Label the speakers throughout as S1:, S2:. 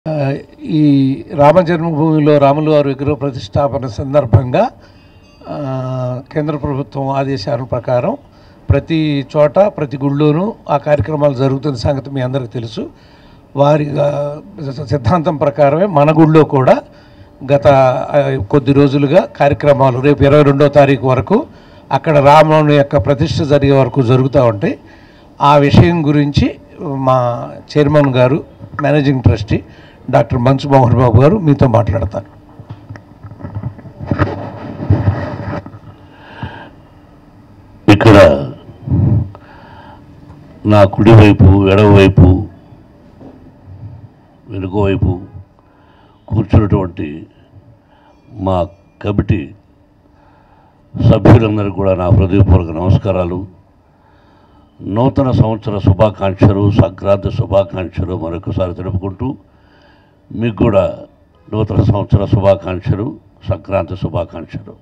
S1: ఆ, ఈ రామ జన్మభూమిలో రాములు వారి విగ్రహ ప్రతిష్టాపన సందర్భంగా ఆ, కేంద్ర ప్రభుత్వం ఆదేశాల ప్రకారం ప్రతి చోట ప్రతి గుళ్ళోనూ ఆ కార్యక్రమాలు జరుగుతున్న సంగతి మీ అందరికీ తెలుసు వారి ఆ, సిద్ధాంతం ప్రకారమే మన గుళ్ళో కూడా గత ఆ, కొద్ది రోజులుగా కార్యక్రమాలు రేపు ఇరవై రెండో తారీఖు వరకు అక్కడ రాముని యొక్క ప్రతిష్ఠ జరిగే వరకు జరుగుతూ ఉంటాయి ఆ విషయం గురించి మా చైర్మన్ గారు managing trustee doctor Manchu Mohan బాబు గారు మీతో మాట్లాడతారు
S2: ఇక్కడ నా కుడివైపు ఎడమవైపు వెనుక వైపు కూర్చున్నటువంటి మా కమిటీ సభ్యులందరికీ కూడా నా హృదయపూర్వక నమస్కారాలు నూతన సంవత్సర శుభాకాంక్షలు సంక్రాంతి శుభాకాంక్షలు మరొకసారి తెలుపుకుంటూ మీకు కూడా నూతన సంవత్సర శుభాకాంక్షలు సంక్రాంతి శుభాకాంక్షలు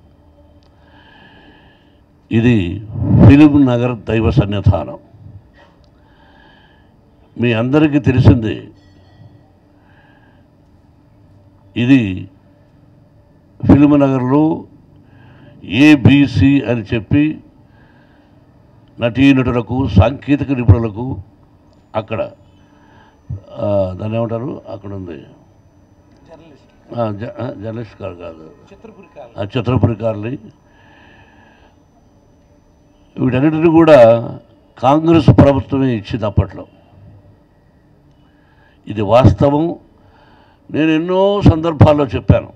S2: ఇది ఫిలిం నగర్ దైవ సన్నిధానం మీ అందరికీ తెలిసిందే ఇది ఫిలిం నగర్లో ఏబిసి అని చెప్పి నటీనటులకు సాంకేతిక నిపుణులకు అక్కడ ఆ, దాన్ని ఏమంటారు అక్కడ ఉంది ఆ, జ- ఆ, జర్నలిస్ట్ కాదు కాదు ఆ చిత్రపురికారులు వీటన్నిటిని కూడా కాంగ్రెస్ ప్రభుత్వమే ఇచ్చింది అప్పట్లో ఇది వాస్తవం నేను ఎన్నో సందర్భాల్లో చెప్పాను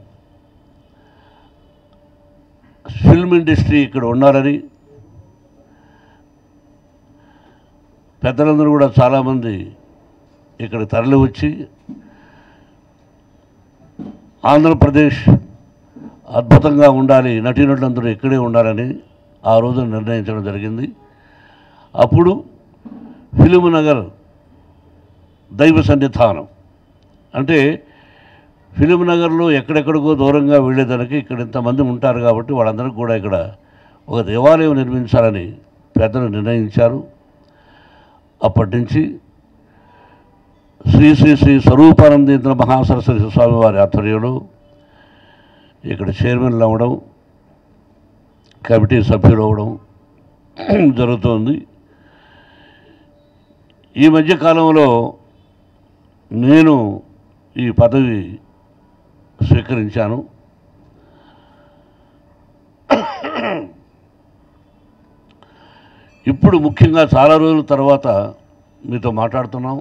S2: ఫిల్మ్ ఇండస్ట్రీ ఇక్కడ ఉన్నారని పెద్దలందరూ కూడా చాలామంది ఇక్కడ తరలి వచ్చి ఆంధ్రప్రదేశ్ అద్భుతంగా ఉండాలి నటీనటులందరూ ఇక్కడే ఉండాలని ఆ రోజు నిర్ణయించడం జరిగింది అప్పుడు ఫిలిం నగర్ దైవ సన్నిధానం అంటే ఫిలిం నగర్లో ఎక్కడెక్కడికో దూరంగా వెళ్ళేదానికి ఇక్కడ ఇంతమంది ఉంటారు కాబట్టి వాళ్ళందరికీ కూడా ఇక్కడ ఒక దేవాలయం నిర్మించాలని పెద్దలు నిర్ణయించారు అప్పటి నుంచి శ్రీ శ్రీ శ్రీ స్వరూపానందేంద్ర మహాసరస్వతి స్వామి వారి ఆధ్వర్యంలో ఇక్కడ చైర్మన్లు అవ్వడం కమిటీ సభ్యులు అవ్వడం జరుగుతోంది ఈ మధ్య కాలంలో నేను ఈ పదవి స్వీకరించాను ఇప్పుడు ముఖ్యంగా చాలా రోజుల తర్వాత మీతో మాట్లాడుతున్నాం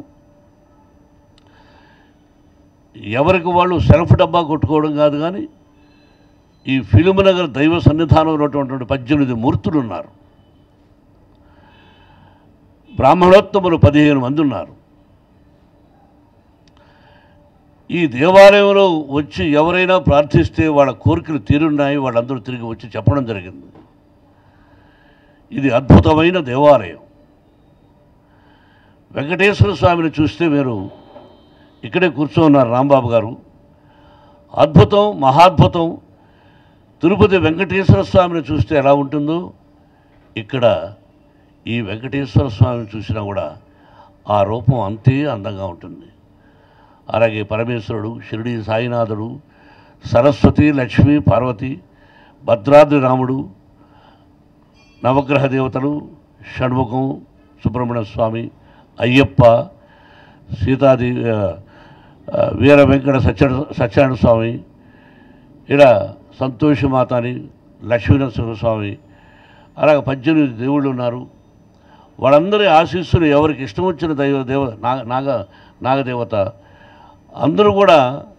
S2: ఎవరికి వాళ్ళు సెల్ఫ్ డబ్బా కొట్టుకోవడం కాదు కానీ ఈ ఫిలిం నగర్ దైవ సన్నిధానంలో ఉన్నటువంటి పద్దెనిమిది మూర్తులు ఉన్నారు బ్రాహ్మణోత్తములు పదిహేను మంది ఉన్నారు ఈ దేవాలయంలో వచ్చి ఎవరైనా ప్రార్థిస్తే వాళ్ళ కోరికలు తీరున్నాయి వాళ్ళందరూ తిరిగి వచ్చి చెప్పడం జరిగింది ఇది అద్భుతమైన దేవాలయం వెంకటేశ్వర స్వామిని చూస్తే మీరు ఇక్కడే కూర్చోన్నారు రాంబాబు గారు అద్భుతం మహాద్భుతం తిరుపతి వెంకటేశ్వర స్వామిని చూస్తే ఎలా ఉంటుందో ఇక్కడ ఈ వెంకటేశ్వర స్వామిని చూసినా కూడా ఆ రూపం అంతే అందంగా ఉంటుంది అలాగే పరమేశ్వరుడు షిరిడి సాయినాథుడు సరస్వతి లక్ష్మి పార్వతి భద్రాద్రి రాముడు నవగ్రహ దేవతలు షణ్ముఖం సుబ్రహ్మణ్య స్వామి అయ్యప్ప సీతాది ఆ, ఆ, వీర వెంకట సత్య సత్యనారాయణ స్వామి ఇలా సంతోషమాత అని లక్ష్మీనరసింహ స్వామి అలాగే పద్దెనిమిది దేవుళ్ళు ఉన్నారు వాళ్ళందరి ఆశీస్సులు ఎవరికి ఇష్టం వచ్చిన దైవ దేవ నాగ నాగ నాగదేవత అందరూ కూడా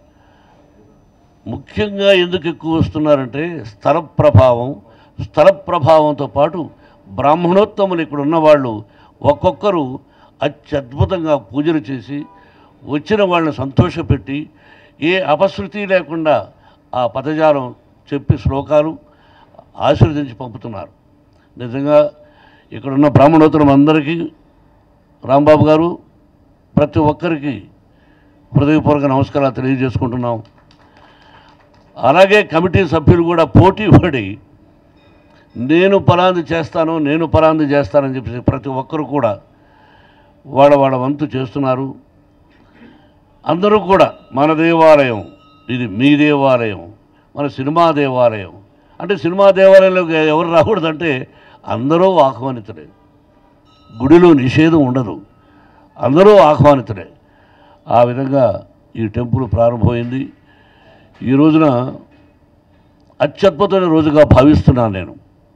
S2: ముఖ్యంగా ఎందుకు ఎక్కువ వస్తున్నారంటే స్థల ప్రభావం స్థల ప్రభావంతో పాటు బ్రాహ్మణోత్తములు ఇక్కడ ఉన్నవాళ్ళు ఒక్కొక్కరు అత్యద్భుతంగా పూజలు చేసి వచ్చిన వాళ్ళని సంతోషపెట్టి ఏ అపశృతి లేకుండా ఆ పదజాలం చెప్పి శ్లోకాలు ఆశీర్వదించి పంపుతున్నారు నిజంగా ఇక్కడున్న బ్రాహ్మణోత్తరం అందరికీ రాంబాబు గారు ప్రతి ఒక్కరికి హృదయపూర్వక నమస్కారాలు తెలియజేసుకుంటున్నాం అలాగే కమిటీ సభ్యులు కూడా పోటీ పడి నేను పలాంది చేస్తాను నేను పలాంది చేస్తానని చెప్పేసి ప్రతి ఒక్కరు కూడా వాళ్ళ వాళ్ళ వంతు చేస్తున్నారు అందరూ కూడా మన దేవాలయం ఇది మీ దేవాలయం మన సినిమా దేవాలయం అంటే సినిమా దేవాలయంలోకి ఎవరు రాకూడదంటే అందరూ ఆహ్వానితులే గుడిలో నిషేధం ఉండదు అందరూ ఆహ్వానితులే ఆ విధంగా ఈ టెంపుల్ ప్రారంభమైంది ఈ రోజున అత్యద్భుతమైన రోజుగా భావిస్తున్నాను నేను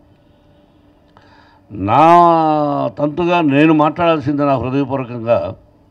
S2: నా తంతుగా నేను మాట్లాడాల్సింది నా హృదయపూర్వకంగా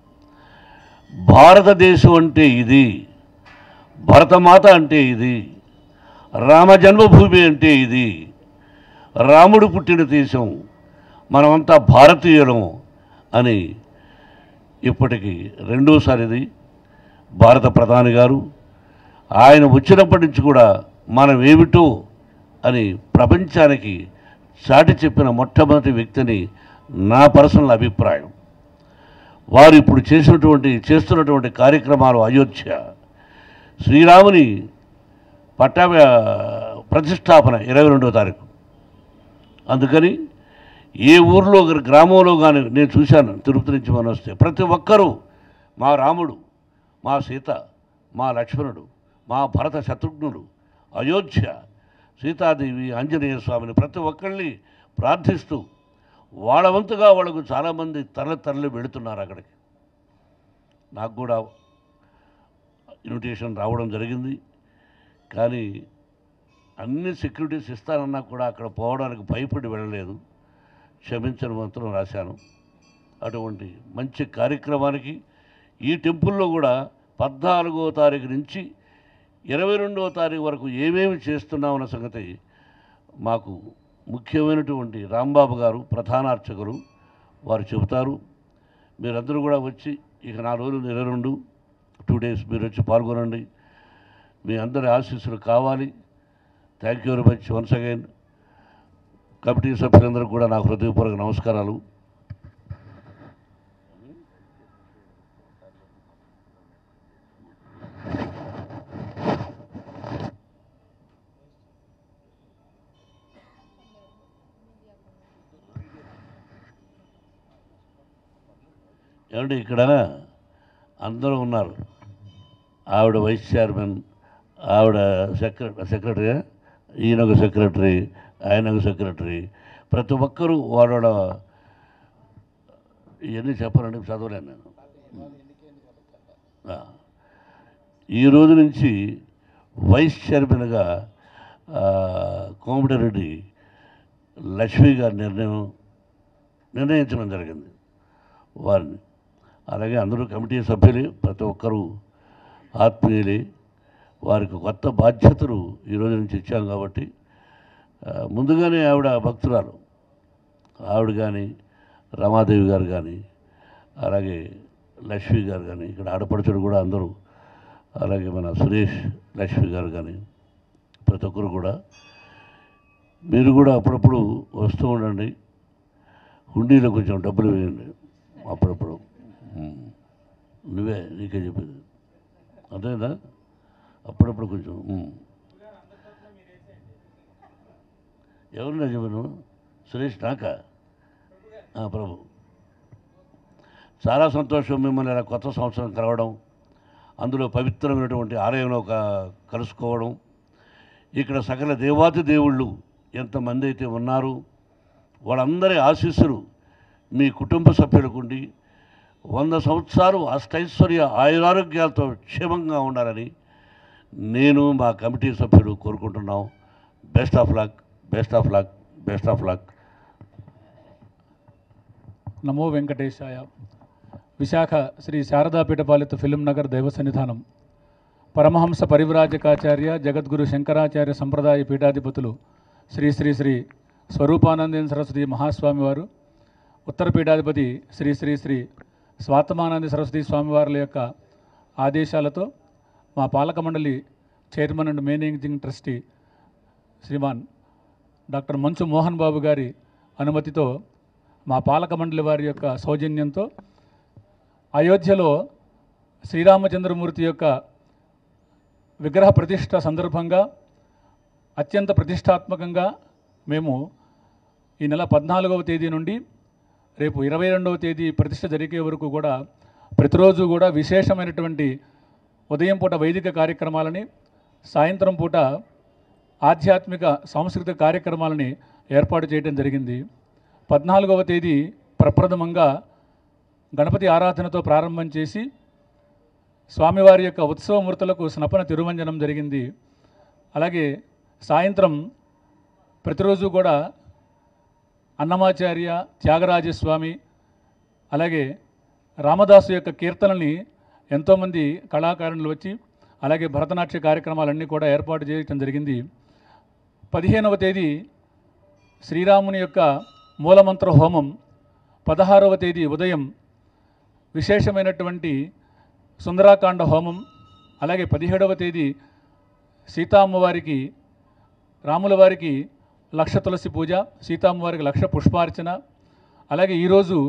S2: భారతదేశం అంటే ఇది భరతమాత అంటే ఇది రామ జన్మభూమి అంటే ఇది రాముడు పుట్టిన దేశం మనమంతా భారతీయులం అని ఇప్పటికి రెండోసారిది భారత ప్రధాని గారు ఆయన వచ్చినప్పటి నుంచి కూడా మనం ఏమిటో అని ప్రపంచానికి చాటి చెప్పిన మొట్టమొదటి వ్యక్తిని నా పర్సనల్ అభిప్రాయం వారు ఇప్పుడు చేసినటువంటి చేస్తున్నటువంటి కార్యక్రమాలు అయోధ్య శ్రీరాముని పట్టా ప్రతిష్టాపన ఇరవై రెండో తారీఖు అందుకని ఏ ఊర్లో గాని, గ్రామంలో కానీ నేను చూశాను తిరుపతి నుంచి మనం వస్తే ప్రతి ఒక్కరూ మా రాముడు మా సీత మా లక్ష్మణుడు మా భరత శత్రుఘ్నుడు అయోధ్య సీతాదేవి ఆంజనేయ స్వామిని ప్రతి ఒక్కళ్ళని ప్రార్థిస్తూ వాళ్ళ వంతుగా వాళ్ళకు చాలామంది తరలి తరలి వెళుతున్నారు అక్కడికి నాకు కూడా ఇన్విటేషన్ రావడం జరిగింది కానీ అన్ని సెక్యూరిటీస్ ఇస్తానన్నా కూడా అక్కడ పోవడానికి భయపడి వెళ్ళలేదు క్షమించని మంత్రం రాశాను అటువంటి మంచి కార్యక్రమానికి ఈ టెంపుల్లో కూడా పద్నాలుగో తారీఖు నుంచి ఇరవై రెండవ తారీఖు వరకు ఏమేమి చేస్తున్నామన్న సంగతి మాకు ముఖ్యమైనటువంటి రాంబాబు గారు ప్రధాన అర్చకులు వారు చెబుతారు మీరందరూ కూడా వచ్చి ఇక నాలుగు రోజులు ఇరవై రెండు టూ డేస్ మీరు వచ్చి పాల్గొనండి మీ అందరి ఆశీస్సులు కావాలి thank you very much once again committee సభ్యులందరూ కూడా నా హృదయపూర్వక నమస్కారాలు ఏమంటే ఇక్కడ అందరూ ఉన్నారు ఆవిడ వైస్ చైర్మన్ ఆవిడ సెక్రటరీ సెక్రటరీ ఈయన ఒక సెక్రటరీ ఆయన ఒక సెక్రటరీ ప్రతి ఒక్కరూ వాళ్ళ ఇవన్నీ చెప్పాలంటే చదవలేను నేను ఆ. ఈ రోజు నుంచి వైస్ చైర్మన్గా ఆ, కోమటిరెడ్డి లక్ష్మి గారి నిర్ణయం నిర్ణయించడం జరిగింది వారిని అలాగే అందరూ కమిటీ సభ్యులే ప్రతి ఒక్కరూ ఆత్మీయులే వారికి కొత్త బాధ్యతలు ఈ రోజు నుంచి ఇచ్చాం కాబట్టి ఆ, ముందుగానే ఆవిడ భక్తురాలు ఆవిడ కానీ రమాదేవి గారు కానీ అలాగే లక్ష్మి గారు కానీ ఇక్కడ ఆడపడుచుడు కూడా అందరూ అలాగే మన సురేష్ లక్ష్మి గారు కానీ ప్రతి ఒక్కరు కూడా మీరు కూడా అప్పుడప్పుడు వస్తూ ఉండండి హుండీలో కొంచెం డబ్బులు వేయండి అప్పుడప్పుడు ఉమ్. నువ్వే నీకే చెప్పేది అదేనా అప్పుడప్పుడు కొంచెం ఉమ్. ఎవరినా చెప్పను సురేష్ నాకా ఆ, ప్రభు చాలా సంతోషం మిమ్మల్ని ఇలా కొత్త సంవత్సరం కలవడం అందులో పవిత్రమైనటువంటి ఆలయంలో ఒక కలుసుకోవడం ఇక్కడ సకల దేవాతి దేవుళ్ళు ఎంతమంది అయితే ఉన్నారు వాళ్ళందరి ఆశీస్సులు మీ కుటుంబ సభ్యులకుండి వంద సంవత్సరాలు అష్టైశ్వర్య ఆయురారోగ్యాలతో క్షేమంగా ఉండాలని నేను మా కమిటీ సభ్యులు కోరుకుంటున్నాం best of luck best of luck best of luck
S3: నమో వెంకటేశాయ విశాఖ శ్రీ శారదాపీఠపాలిత ఫిలిం నగర్ దైవ సన్నిధానం పరమహంస పరివ్రాజకాచార్య జగద్గురు శంకరాచార్య సంప్రదాయ పీఠాధిపతులు శ్రీ శ్రీ శ్రీ స్వరూపానందేంద్ర సరస్వతి మహాస్వామి వారు ఉత్తర పీఠాధిపతి శ్రీ శ్రీ శ్రీ స్వాతమానంద సరస్వతి స్వామివార్ల యొక్క ఆదేశాలతో మా పాలక మండలి chairman and managing trustee Sriman doctor Manchu Mohan బాబు గారి అనుమతితో మా పాలక మండలి వారి యొక్క సౌజన్యంతో అయోధ్యలో శ్రీరామచంద్రమూర్తి యొక్క విగ్రహ ప్రతిష్ట సందర్భంగా అత్యంత ప్రతిష్టాత్మకంగా మేము ఈ నెల పద్నాలుగవ తేదీ నుండి రేపు ఇరవై రెండవ తేదీ ప్రతిష్ట జరిగే వరకు కూడా ప్రతిరోజు కూడా విశేషమైనటువంటి ఉదయం పూట వైదిక కార్యక్రమాలని సాయంత్రం పూట ఆధ్యాత్మిక సాంస్కృతిక కార్యక్రమాలని ఏర్పాటు చేయడం జరిగింది పద్నాలుగవ తేదీ ప్రప్రథమంగా గణపతి ఆరాధనతో ప్రారంభం చేసి స్వామివారి యొక్క ఉత్సవమూర్తులకు స్నపన తిరుమంజనం జరిగింది అలాగే సాయంత్రం ప్రతిరోజు కూడా అన్నమాచార్య త్యాగరాజస్వామి అలాగే రామదాసు యొక్క కీర్తనల్ని ఎంతోమంది కళాకారులు వచ్చి అలాగే భరతనాట్య కార్యక్రమాలన్నీ కూడా ఏర్పాటు చేయడం జరిగింది పదిహేనవ తేదీ శ్రీరాముని యొక్క మూలమంత్ర హోమం పదహారవ తేదీ ఉదయం విశేషమైనటువంటి సుందరాకాండ హోమం అలాగే పదిహేడవ తేదీ సీతామ్మవారికి రాముల వారికి లక్ష తులసి పూజ సీతామ్మవారికి లక్ష పుష్పార్చన అలాగే ఈరోజు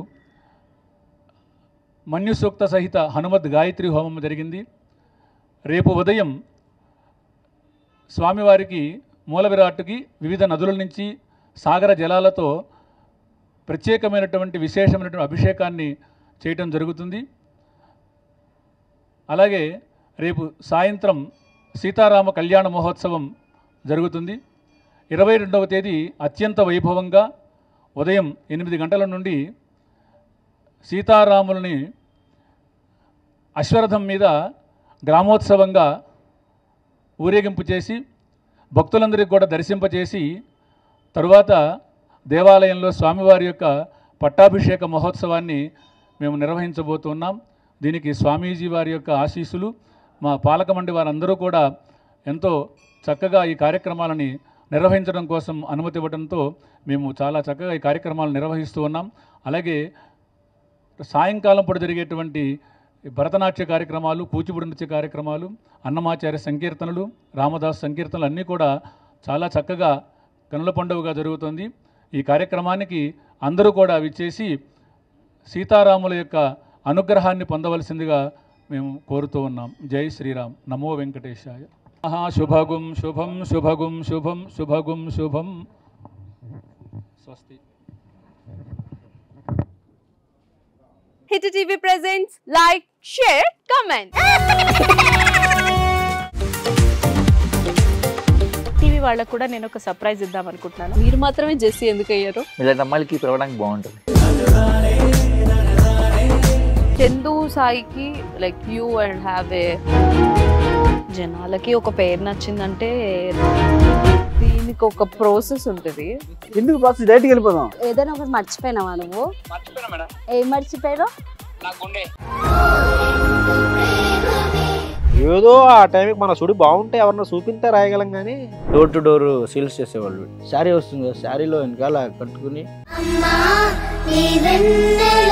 S3: మన్యు సూక్త సహిత హనుమద్ గాయత్రి హోమం జరిగింది రేపు ఉదయం స్వామివారికి మూల విరాట్టుకి వివిధ నదుల నుంచి సాగర జలాలతో ప్రత్యేకమైనటువంటి విశేషమైనటువంటి అభిషేకాన్ని చేయటం జరుగుతుంది అలాగే రేపు సాయంత్రం సీతారామ కళ్యాణ మహోత్సవం జరుగుతుంది ఇరవై రెండవ తేదీ అత్యంత వైభవంగా ఉదయం ఎనిమిది గంటల నుండి సీతారాములని అశ్వరథం మీద గ్రామోత్సవంగా ఊరేగింపు చేసి భక్తులందరికీ కూడా దర్శింపచేసి తరువాత దేవాలయంలో స్వామివారి యొక్క పట్టాభిషేక మహోత్సవాన్ని మేము నిర్వహించబోతున్నాం దీనికి స్వామీజీ వారి యొక్క ఆశీస్సులు మా పాలక మండలి వారందరూ కూడా ఎంతో చక్కగా ఈ కార్యక్రమాలని నిర్వహించడం కోసం అనుమతి ఇవ్వడంతో మేము చాలా చక్కగా ఈ కార్యక్రమాలు నిర్వహిస్తూ ఉన్నాం అలాగే సాయంకాలం పూట జరిగేటువంటి భరతనాట్య కార్యక్రమాలు కూచిపూడి నృత్య కార్యక్రమాలు అన్నమాచార్య సంకీర్తనలు రామదాస్ సంకీర్తనలు అన్నీ కూడా చాలా చక్కగా కనుల పండుగగా జరుగుతుంది ఈ కార్యక్రమానికి అందరూ కూడా విచ్చేసి సీతారాముల యొక్క అనుగ్రహాన్ని పొందవలసిందిగా మేము కోరుతూ ఉన్నాం జై శ్రీరామ్ నమో వెంకటేశాయ మహాశుభగుం శుభం శుభగుం శుభం శుభగుం శుభం స్వస్తి
S4: Hit TV presents like, share, comment.
S5: TV వాళ్ళకు కూడా నేను ఒక సర్ప్రైజ్ ఇద్దాం అనుకుంటున్నాను
S4: మీరు మాత్రమే జెస్సీ ఎందుకు అయ్యారు
S6: ఇలాంటి అమ్మాయిలకి పిలవడానికి బాగుంటుంది
S4: చందు సాయికి like you and have a జనాలకి ఒక పేరు నచ్చిందంటే దీనికి ఒక ప్రాసెస్ ఉంటుంది
S7: ఎందుకు బాక్స్ డైరెక్ట్కి వెళ్ళిపోదాం
S8: ఏదైనా ఒకటి మర్చిపోయినావా నువ్వు ఏం మర్చిపోయావు
S7: ఏదో ఆ టైంకి మన సుడి బాగుంటే ఎవరన్నా చూపింటే రాయగలం కానీ డోర్ టు డోర్ సేల్స్ చేసేవాళ్ళు శారీ వస్తుంది కదా శారీలో వెనకాల కట్టుకుని
S8: అమ్మా నీ వెన్నెల